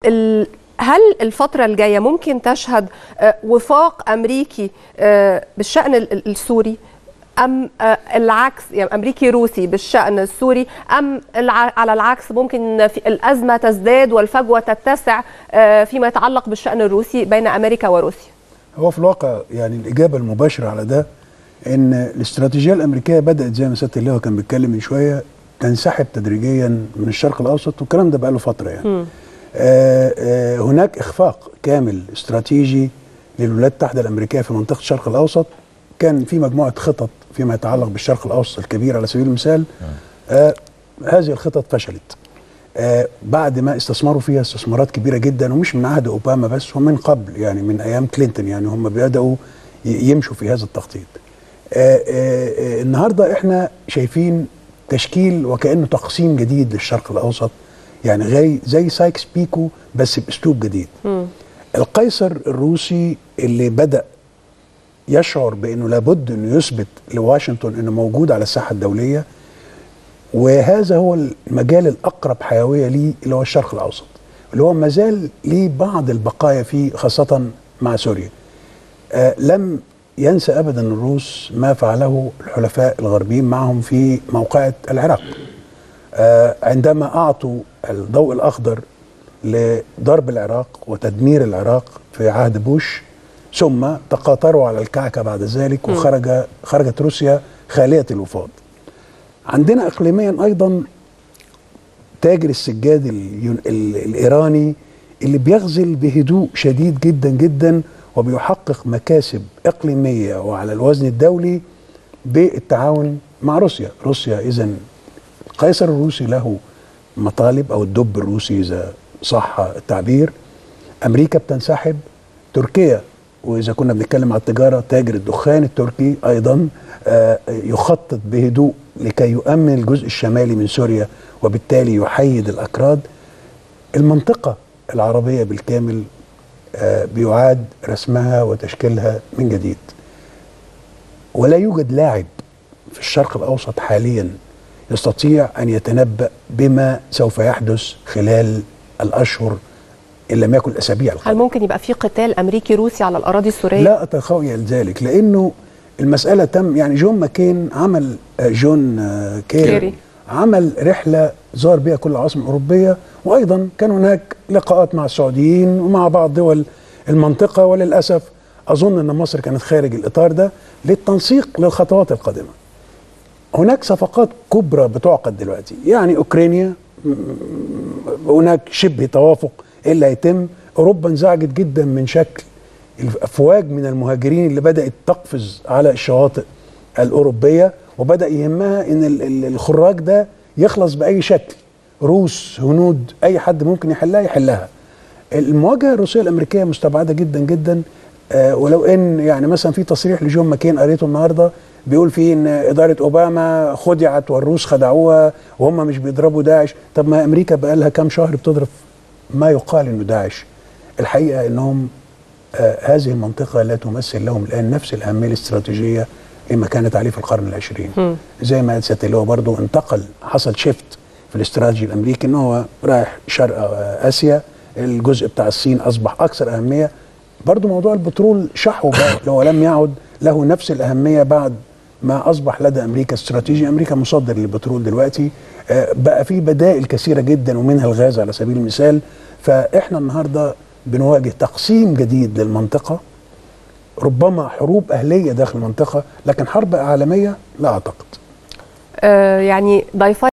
ال- هل الفترة الجاية ممكن تشهد آه، وفاق أمريكي آه، بالشأن ال- ال- السوري أم آه، العكس يعني أمريكي روسي بالشأن السوري أم الع- على العكس ممكن في الأزمة تزداد والفجوة تتسع آه، فيما يتعلق بالشأن الروسي بين أمريكا وروسيا هو في الواقع يعني الإجابة المباشرة على ده إن الاستراتيجية الأمريكية بدأت زي ما سيادة اللواء كان بيتكلم من شوية تنسحب تدريجيا من الشرق الأوسط والكلام ده بقاله فترة يعني آه آه هناك إخفاق كامل استراتيجي للولايات المتحدة الأمريكية في منطقة الشرق الأوسط كان في مجموعة خطط فيما يتعلق بالشرق الأوسط الكبير على سبيل المثال آه هذه الخطط فشلت آه بعد ما استثمروا فيها استثمارات كبيره جدا ومش من عهد اوباما بس ومن قبل يعني من ايام كلينتون يعني هم بداوا ي- يمشوا في هذا التخطيط. آه آه آه النهارده احنا شايفين تشكيل وكانه تقسيم جديد للشرق الاوسط يعني غي زي سايكس بيكو بس باسلوب جديد. القيصر الروسي اللي بدا يشعر بانه لابد انه يثبت لواشنطن انه موجود على الساحه الدوليه وهذا هو المجال الاقرب حيويه ليه اللي هو الشرق الاوسط اللي هو ما زال ليه بعض البقايا فيه خاصه مع سوريا آه لم ينسى ابدا الروس ما فعله الحلفاء الغربيين معهم في موقعه العراق آه عندما اعطوا الضوء الاخضر لضرب العراق وتدمير العراق في عهد بوش ثم تقاطروا على الكعكه بعد ذلك وخرج خرجت روسيا خاليه الوفاض عندنا اقليميا ايضا تاجر السجاد اليون- ال- الايراني اللي بيغزل بهدوء شديد جدا جدا وبيحقق مكاسب اقليميه وعلى الوزن الدولي بالتعاون مع روسيا، روسيا اذا القيصر الروسي له مطالب او الدب الروسي اذا صح التعبير امريكا بتنسحب تركيا واذا كنا بنتكلم على التجاره تاجر الدخان التركي ايضا آه، يخطط بهدوء لكي يؤمن الجزء الشمالي من سوريا وبالتالي يحيد الاكراد المنطقه العربيه بالكامل آه، بيعاد رسمها وتشكيلها من جديد ولا يوجد لاعب في الشرق الاوسط حاليا يستطيع ان يتنبا بما سوف يحدث خلال الاشهر ان لم يكن الاسابيع القادمه هل ممكن يبقى في قتال أمريكي روسي على الأراضي السورية؟ لا اتخيل ذلك لانه المساله تم يعني جون ماكين عمل آه، جون آه، كيري, كيري. عمل رحله زار بها كل العواصم الاوروبيه وايضا كان هناك لقاءات مع السعوديين ومع بعض دول المنطقه وللاسف اظن ان مصر كانت خارج الاطار ده للتنسيق للخطوات القادمه. هناك صفقات كبرى بتعقد دلوقتي يعني اوكرانيا م- هناك شبه توافق ايه اللي هيتم اوروبا انزعجت جدا من شكل الافواج من المهاجرين اللي بدات تقفز على الشواطئ الاوروبيه وبدا يهمها ان ال- ال- الخراج ده يخلص باي شكل روس هنود اي حد ممكن يحلها يحلها المواجهه الروسيه الامريكيه مستبعده جدا جدا آه ولو ان يعني مثلا في تصريح لجون ماكين قريته النهارده بيقول فيه ان اداره اوباما خدعت والروس خدعوها وهم مش بيضربوا داعش طب ما امريكا بقى لها كام شهر بتضرب ما يقال انه داعش الحقيقه انهم آه هذه المنطقه لا تمثل لهم الان نفس الاهميه الاستراتيجيه لما كانت عليه في القرن العشرين زي ما قال سياده اللواء برضه انتقل حصل شيفت في الاستراتيجي الامريكي ان هو رايح شرق آه، اسيا الجزء بتاع الصين اصبح اكثر اهميه برضو موضوع البترول شحه بقى لو لم يعد له نفس الاهميه بعد ما اصبح لدى امريكا استراتيجي امريكا مصدر للبترول دلوقتي آه، بقى في بدائل كثيره جدا ومنها الغاز على سبيل المثال فاحنا النهارده بنواجه تقسيم جديد للمنطقه ربما حروب اهليه داخل المنطقه لكن حرب عالميه لا اعتقد آه، يعني ضيفي